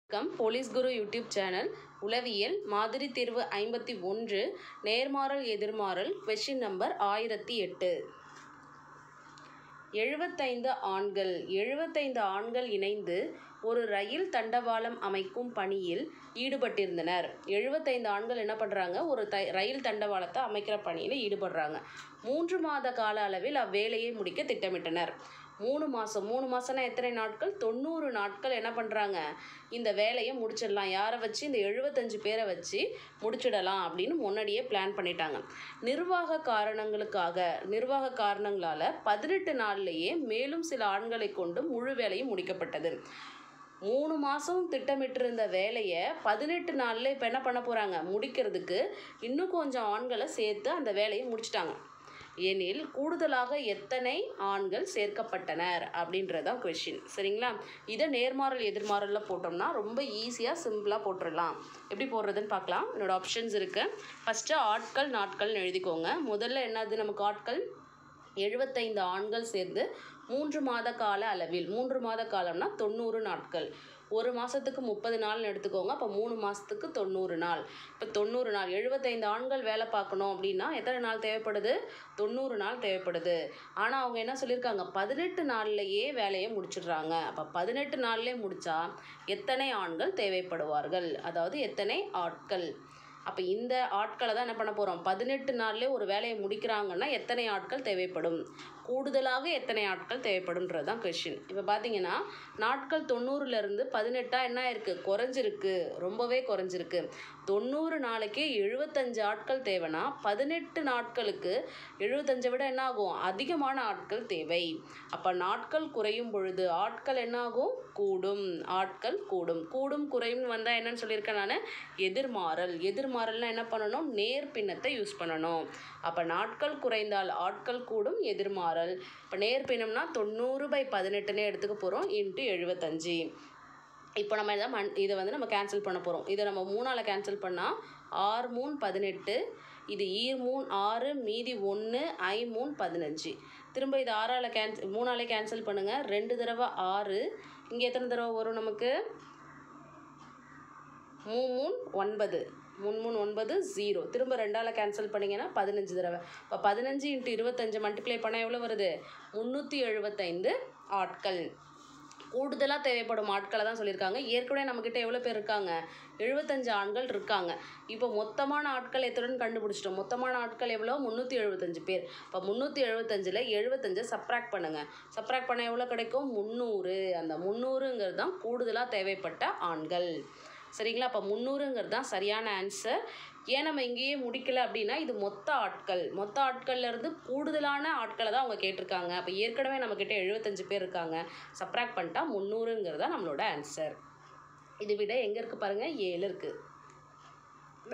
வணக்கம் போலீஸ் குரு YouTube channel உளவியல் மாதிரி தேர்வு ஐம்பத்தி ஒன்று நேர்மாறல் எதிர்மாறல் கொஷின் நம்பர் ஆயிரத்தி எட்டு எழுபத்தைந்து ஆண்கள் எழுபத்தைந்து ஆண்கள் இணைந்து ஒரு ரயில் தண்டவாளம் அமைக்கும் பணியில் ஈடுபட்டிருந்தனர் எழுபத்தைந்து ஆண்கள் என்ன பண்ணுறாங்க ஒரு த ரயில் தண்டவாளத்தை அமைக்கிற பணியில் ஈடுபடுறாங்க மூன்று மாத கால அளவில் அவ்வேலையை முடிக்க திட்டமிட்டனர் மூணு மாதம் மூணு மாதம்னா எத்தனை நாட்கள் தொண்ணூறு நாட்கள் என்ன பண்ணுறாங்க இந்த வேலையை முடிச்சிடலாம் யாரை வச்சு இந்த எழுபத்தஞ்சு பேரை வச்சு முடிச்சிடலாம் அப்படின்னு முன்னாடியே பிளான் பண்ணிட்டாங்க நிர்வாக காரணங்களுக்காக நிர்வாக காரணங்களால் பதினெட்டு நாள்லேயே மேலும் சில ஆண்களை கொண்டு முழு வேலையும் முடிக்கப்பட்டது மூணு மாதம் திட்டமிட்டிருந்த வேலையை பதினெட்டு நாளில் இப்போ என்ன பண்ண போகிறாங்க முடிக்கிறதுக்கு இன்னும் கொஞ்சம் ஆண்களை சேர்த்து அந்த வேலையை முடிச்சிட்டாங்க எனில் கூடுதலாக எத்தனை ஆண்கள் சேர்க்கப்பட்டனர் அப்படின்றதான் கொஷின் சரிங்களா இதை நேர்மாறல் எதிர்மாறலில் போட்டோம்னா ரொம்ப ஈஸியாக சிம்பிளாக போட்டுடலாம் எப்படி போடுறதுன்னு பார்க்கலாம் என்னோட ஆப்ஷன்ஸ் இருக்குது ஃபஸ்ட்டு ஆட்கள் நாட்கள்னு எழுதிக்கோங்க முதல்ல என்னது நமக்கு ஆட்கள் எழுபத்தைந்து ஆண்கள் சேர்ந்து மூன்று மாத கால அளவில் மூன்று மாத காலம்னா தொண்ணூறு நாட்கள் ஒரு மாதத்துக்கு முப்பது நாள்னு எடுத்துக்கோங்க அப்போ மூணு மாதத்துக்கு தொண்ணூறு நாள் இப்போ தொண்ணூறு நாள் எழுபத்தைந்து ஆண்கள் வேலை பார்க்கணும் அப்படின்னா எத்தனை நாள் தேவைப்படுது தொண்ணூறு நாள் தேவைப்படுது ஆனால் அவங்க என்ன சொல்லியிருக்காங்க பதினெட்டு நாள்லையே வேலையை முடிச்சிடுறாங்க அப்போ பதினெட்டு நாள்லேயே முடித்தா எத்தனை ஆண்கள் தேவைப்படுவார்கள் அதாவது எத்தனை ஆட்கள் அப்போ இந்த ஆட்களை தான் என்ன பண்ண போகிறோம் பதினெட்டு நாள்லேயே ஒரு வேலையை முடிக்கிறாங்கன்னா எத்தனை ஆட்கள் தேவைப்படும் கூடுதலாக எத்தனை ஆட்கள் தேவைப்படும்ன்றது தான் கொஷின் இப்போ பார்த்தீங்கன்னா நாட்கள் தொண்ணூறுலேருந்து பதினெட்டாக என்ன இருக்குது குறைஞ்சிருக்கு ரொம்பவே குறைஞ்சிருக்கு தொண்ணூறு நாளைக்கு எழுபத்தஞ்சு ஆட்கள் தேவைன்னா பதினெட்டு நாட்களுக்கு எழுபத்தஞ்சை விட என்ன ஆகும் அதிகமான ஆட்கள் தேவை அப்போ நாட்கள் குறையும் பொழுது ஆட்கள் என்ன ஆகும் கூடும் ஆட்கள் கூடும் கூடும் குறையும் வந்தால் என்னன்னு சொல்லியிருக்கேன் நான் எதிர்மாறல் எதிர்மாறல்னா என்ன பண்ணணும் நேர் பின்னத்தை யூஸ் பண்ணணும் அப்போ நாட்கள் குறைந்தால் ஆட்கள் கூடும் எதிர்மாறல் இப்போ நேர் பின்னம்னா தொண்ணூறு பை பதினெட்டுன்னு எடுத்துக்க போகிறோம் இன்ட்டு எழுபத்தஞ்சி இப்போ நம்ம இதை மண் இதை வந்து நம்ம கேன்சல் பண்ண போகிறோம் இதை நம்ம மூணால் கேன்சல் பண்ணால் ஆறு மூணு பதினெட்டு இது ஈர் மூணு ஆறு மீதி ஒன்று ஐ மூணு பதினஞ்சு திரும்ப இது ஆறால் கேன்சல் மூணாலே கேன்சல் பண்ணுங்கள் ரெண்டு தடவை ஆறு இங்கே எத்தனை தடவை வரும் நமக்கு மூ மூணு ஒன்பது மூணு மூணு ஒன்பது ஜீரோ திரும்ப ரெண்டால் கேன்சல் பண்ணிங்கன்னா பதினஞ்சு தடவை இப்போ பதினஞ்சு இன்ட்டு இருபத்தஞ்சு மல்டிப்ளை பண்ணால் எவ்வளோ வருது முந்நூற்றி எழுபத்தைந்து ஆட்கள் கூடுதலாக தேவைப்படும் ஆட்களை தான் சொல்லியிருக்காங்க ஏற்கனவே நம்மக்கிட்ட எவ்வளோ பேர் இருக்காங்க எழுபத்தஞ்சு ஆண்கள் இருக்காங்க இப்போ மொத்தமான ஆட்கள் எத்தனைன்னு கண்டுபிடிச்சிட்டோம் மொத்தமான ஆட்கள் எவ்வளோ முந்நூற்றி எழுபத்தஞ்சு பேர் இப்போ முந்நூற்றி எழுபத்தஞ்சில் எழுபத்தஞ்சை சப்ராக்ட் பண்ணுங்கள் சப்ராக்ட் பண்ண எவ்வளோ கிடைக்கும் முந்நூறு அந்த முந்நூறுங்கிறது தான் கூடுதலாக தேவைப்பட்ட ஆண்கள் சரிங்களா அப்போ முந்நூறுங்கிறது தான் சரியான ஆன்சர் ஏன் நம்ம இங்கேயே முடிக்கல அப்படின்னா இது மொத்த ஆட்கள் மொத்த ஆட்கள்லேருந்து கூடுதலான ஆட்களை தான் அவங்க கேட்டிருக்காங்க அப்போ ஏற்கனவே நம்மக்கிட்ட எழுபத்தஞ்சு பேர் இருக்காங்க சப்ராக்ட் பண்ணிட்டா முந்நூறுங்கிறது தான் நம்மளோட ஆன்சர் இது விட எங்கே இருக்குது பாருங்கள் ஏழு இருக்குது